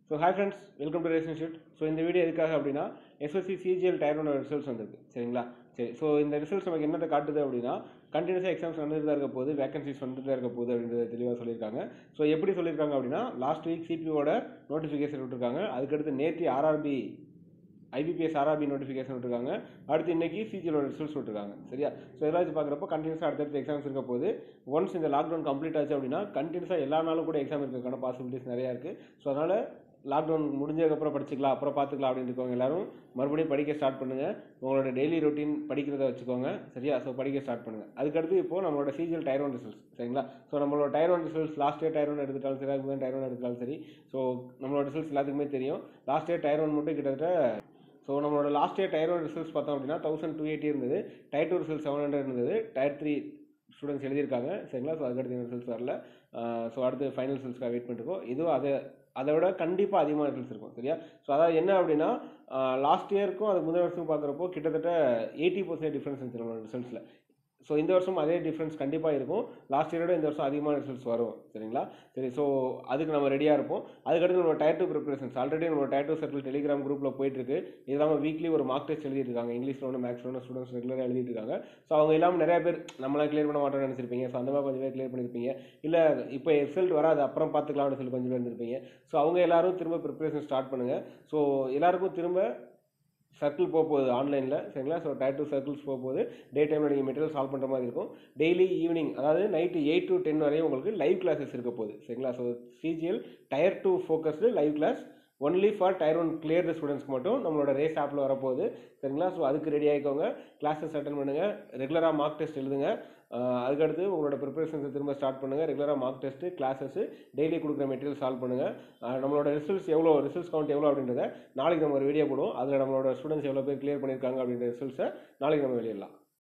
so hi friends welcome to ration shoot so இந்த video எதுக்காக அப்படின்னா எஸ்எஸ்சி சிஜிஎல் டயரோட ரிசல்ட்ஸ் வந்திருக்கு சரிங்களா சரி ஸோ இந்த ரிசல்ட்ஸ் நமக்கு என்னத்தை காட்டுது அப்படின்னா கண்டினியூஸாக எக்ஸாம்ஸ் வந்துட்டு தான் இருக்க போகுது வேகன்சிஸ் வந்துட்டு தான் இருக்க போகுது அப்படின்றத தெளிவாக சொல்லியிருக்காங்க ஸோ எப்படி சொல்லியிருக்காங்க அப்படின்னா லாஸ்ட் வீக் சிபிஓட நோட்டிஃபிகேஷன் விட்டுருக்காங்க அதுக்கடுத்து நேற்று ஆர்ஆர்பி ஐபிபிஎஸ் ஆர்ஆர்பி நோட்டிஃபிகேஷன் விட்டுருக்காங்க அடுத்து இன்னைக்கு சிஜிஎலோட ரிசல்ட்ஸ் விட்டுருக்காங்க சரியா ஸோ இதெல்லாம் வச்சு பார்க்குறப்போ கண்டினியூஸாக அடுத்தடுத்து எக்ஸாம்ஸ் இருக்க போது ஒன்ஸ் இந்த லாக்டவுன் கம்ப்ளீட் ஆச்சு அப்படின்னா கண்டினியூஸாக எல்லா நாளும் கூட எக்ஸாம் இருக்கிறதுக்கான பாசிபிலிட்டிஸ் நிறையா இருக்குது ஸோ அதனால் லாக்டவுன் முடிஞ்சதுக்கப்புறம் படிச்சுக்கலாம் அப்புறம் பார்த்துக்கலாம் அப்படின்னு இருக்கவங்க எல்லாரும் மறுபடியும் படிக்க ஸ்டார்ட் பண்ணுங்கள் உங்களோட டெய்லி ரொட்டீன் படிக்கிறத வச்சுக்கோங்க சரியா ஸோ படிக்க ஸ்டார்ட் பண்ணுங்கள் அதுக்கடுத்து இப்போது நம்மளோட சிஜிஎல் டயர் ஒன் ரிசல்ட்ஸ் சரிங்களா ஸோ நம்மளோட tier one results last year tier one எடுத்துட்டாலும் சரி அதுக்கு டயர் ஒன் எடுத்துட்டாலும் சரி ஸோ நம்மளோட ரிசல்ட்ஸ் எல்லாத்துக்குமே தெரியும் லாஸ்ட் இயர் டயர் ஒன் மட்டும் கிட்டத்தட்ட ஸோ நம்மளோட last year tier one results பார்த்தோம் அப்படின்னா தௌசண்ட் டூ எயிட்டி இருந்தது tier two result seven hundred இருந்தது டயர் த்ரீ ஸ்டூடெண்ட்ஸ் எழுதியிருக்காங்க சரிங்களா ஸோ அதுக்கடுத்து ரிசல்ட்ஸ் வரல ஸோ அடுத்து ஃபைனல் ரிசல்ட்ஸ்க்காக வெயிட் பண்ணிருக்கோம் இதுவும் அதை அதை விட கண்டிப்பாக அதிகமான ரிசல்ட்ஸ் இருக்கும் சரியா ஸோ அதாவது என்ன அப்படின்னா லாஸ்ட் இயருக்கும் அதுக்கு முதல் வருஷம் பார்க்குறப்போ கிட்டத்தட்ட எயிட்டி பர்சன்ட் டிஃப்ரென்ஸ் இருந்துச்சு நம்மளோட ரிசல்ட்ஸில் ஸோ இந்த வருஷம் அதே டிஃப்ரென்ஸ் கண்டிப்பாக இருக்கும் லாஸ்ட் இயரோட இந்த வருஷம் அதிகமான ரிசல்ட்ஸ் வரும் சரிங்களா சரி ஸோ அதுக்கு நம்ம ரெடியாக இருப்போம் அதுக்கடுத்து நம்ம டயர் டூ ப்ரிப்பரேஷன்ஸ் ஆல்ரெடி நம்ம டயர் டூ சர்க்கிள் டெலிகிராம் குரூப்பில் போயிட்டுருக்கு இது இல்லாமல் வீக்லி ஒரு மார்க் டெஸ்ட் எழுதிட்டு இருக்காங்க இங்கிலீஷில் ஒன்று மேக்ஸில் ஒன்று ஸ்டூடெண்ட்ஸ் ரெகுலராக எழுதிட்டு இருக்காங்க ஸோ அவங்க இல்லாமல் நிறைய பேர் நம்மளாம் கிளியர் பண்ண மாட்டோம்னு நினச்சிருப்பீங்க ஸோ அந்த மாதிரி கொஞ்சம் பேர் கிளியர் பண்ணியிருப்பீங்க இல்லை இப்போ ரிசல்ட் வராது அப்புறம் பார்த்துக்கலாம்னு சொல்லி கொஞ்சம் பேர் இருந்திருப்பீங்க ஸோ அவங்க எல்லாரும் திரும்ப ப்ரிப்பரேஷன் ஸ்டார்ட் பண்ணுங்கள் ஸோ எல்லாருக்கும் திரும்ப சர்க்கிள் போக போகுது ஆன்லைனில் சரிங்களா ஸோ டயர் டூ சர்க்கிள்ஸ் போக போகுது டே டைமில் நீங்கள் மெட்டீரியல் சால்வ் பண்ணுற மாதிரி இருக்கும் டெய்லி ஈவினிங் அதாவது நைட்டு எயிட் டு டென் வரையும் உங்களுக்கு லைவ் கிளாஸஸ் இருக்க போகுது சரிங்களா so CGL tier two focused live class only for tier one clear ஸ்டூடெண்ட்ஸ்க்கு மட்டும் நம்மளோட ரேஸ் ஆப்பில் வரப்போகுது சரிங்களா ஸோ அதுக்கு ரெடி ஆகிக்கோங்க கிளாஸஸ் அட்டன் பண்ணுங்கள் ரெகுலராக மார்க் டெஸ்ட் எழுதுங்க அதுக்கடுத்து உங்களோட ப்ரிப்பரேஷன்ஸை திரும்ப ஸ்டார்ட் பண்ணுங்கள் ரெகுலராக மார்க் டெஸ்ட்டு கிளாஸஸ் டெய்லி கொடுக்குற மெட்டீரியல் சால்வ் பண்ணுங்கள் நம்மளோட ரிசல்ட்ஸ் எவ்வளோ ரிசல்ட்ஸ் கவுண்ட் எவ்வளோ அப்படின்றத நாளைக்கு நம்ம ஒரு வீடியோ போடுவோம் அதில் நம்மளோட ஸ்டூடெண்ட்ஸ் எவ்வளோ பேர் கிளியர் பண்ணியிருக்காங்க அப்படின்ற ரிசல்ட்ஸை நாளைக்கு நம்ம வெளியிடலாம்